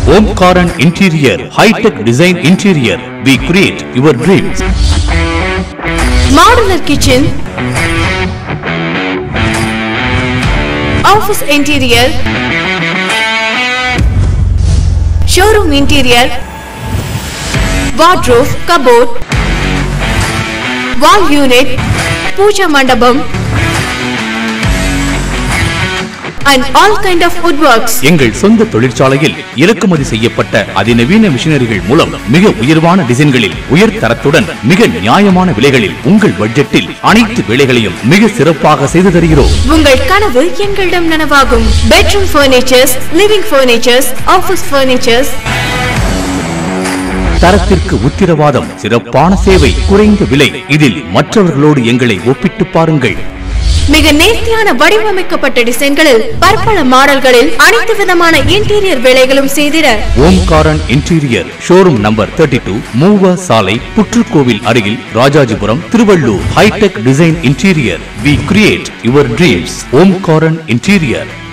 ஓம்காரன் interior hitech design interior we create your dreams modular kitchen, office interior, showroom interior, wardrobe, cupboard, wall unit, puja mandabam, and all kind of woodworks. எங்கள் சொந்த தொழிற்சாலையில் இறக்குமதி செய்யப்பட்ட அதிநவீன மிஷினரிகள் மூலம் மிக உயர்வான டிசைன்களில் உயர் தரத்துடன் மிக நியாயமான விலைகளில் உங்கள் பட்ஜெட்டில் அனைத்து வேலைகளையும் மிக சிறப்பாக செய்து தருகிறோம் உங்கள் கனவு எங்களிடம் நனவாகும் bedroom furnitures living furnitures office furnitures தரத்திற்கு உத்திரவாதம் சிறப்பான சேவை குறைந்த விலை இதில் மற்றவர்களோடு எங்களை ஒப்பிட்டு பாருங்கள் மிக நேர்த்தியான வடிவமைக்கப்பட்ட டிசைன்களில் பற்பல மாடல்களில் அனைத்து விதமான இன்டீரியர் வேலைகளும் செய்திட Omkaran interior showroom number thirty two மூவ சாலை புற்றுக்கோவில் அருகில் Rajajipuram Tiruvallur hi tech design interior we create your dreams Omkaran interior